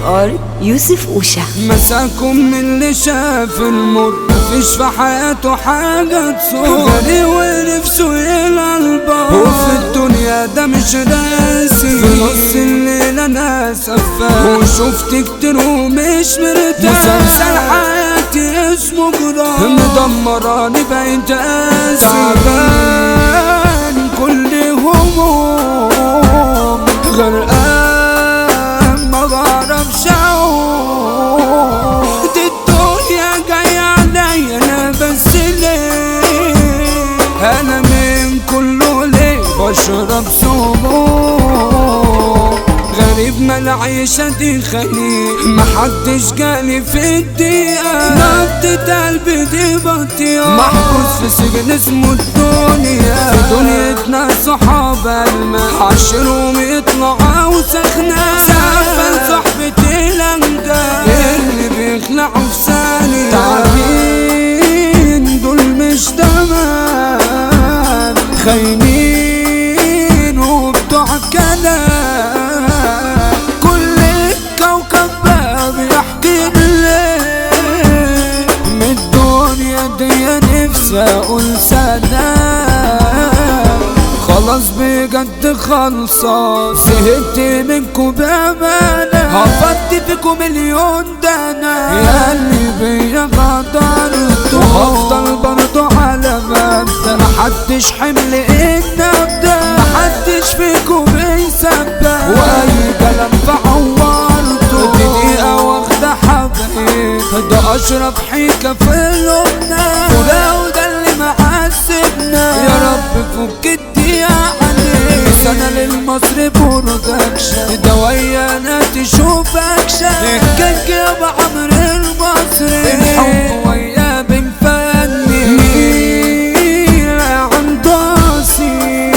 ار يوسف اوشا مساكم من اللي شاف المر مفيش في حياته حاجة تسر غني ونفسه يلعى البر وفي الدنيا ده مش راسي في نص الليل انا سفاح وشفت كتير ومش مرتاح مسلسل حياتي اسمه جراح مدمراني بقيت قاسي تعبان كل هموم غرقان ما بعرفش اعوم دي الدنيا جاية عليا انا بس ليه انا من كله ليه بشرب سموم غريب ما العيشة دي خليل محدش جالي في الدقيقة نبضة قلبي دي بطيئة محبوس في سجن اسمه الدنيا في دنيتنا صحاب الماء عشرهم يطلعوا سخنة سقفل صحبتي الأنجاب اللي بيخلعوا في ثانية تعبين دول مش تمام خاينين وبتوع كلام كل الكوكب بقى بيحكي ليه من الدنيا دي نفسي اقول سلام خلاص بجد خلصان زهقت منكم بأمانة هفضي فيكم مليون دنا يا اللي بيا غدرت وهفضل برضو على مبدأ محدش حمل ان ابدا محدش فيكم بيصدق واي كلام فعورته دي دقيقة واخدة حبايب ده اشرف حيكة في اللبنة وده وده اللي معذبنا يا رب فك الدقيقة عليك سنة للمصري برودكشن ده ويانا تشوف اكشن الكيك يا ابو عمرو المصري الحب وياه بنفني مين عند راسي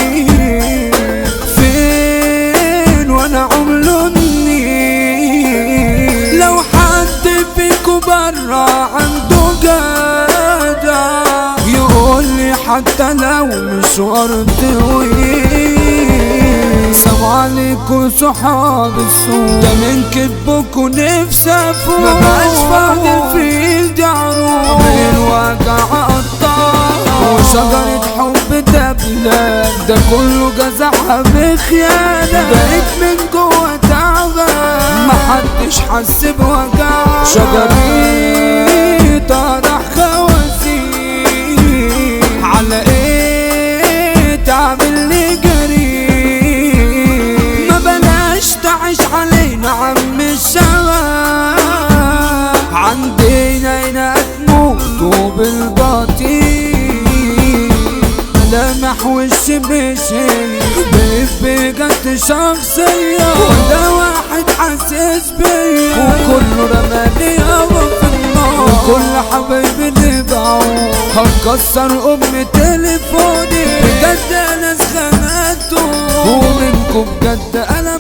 فين وانا عملوني لو حد فيكم برا عنده جدع يقول لي حتى لو مش ارضي سلام عليكم صحاب السوق ده من كذبكم نفسي افوق ما بقاش فاضل في ايدي عروق من الوجع قطع وشجرة حب ده بلاد ده كله جزعها بخيانة بقيت من جوه تعبان محدش حس بوجع شجري طرح خوازيق على ايه تعمل لي جريء ما بلاش تعيش علينا عم الشباب عندنا هنا تموتوا بالباطيل ملامح وش بشي بجد شخصية وده واحد حاسس بيا وكله رماني هوا في النار وكل حبايبي اللي باعوا هتكسر ام تليفوني بجد انا اتخنقت ومنكم بجد انا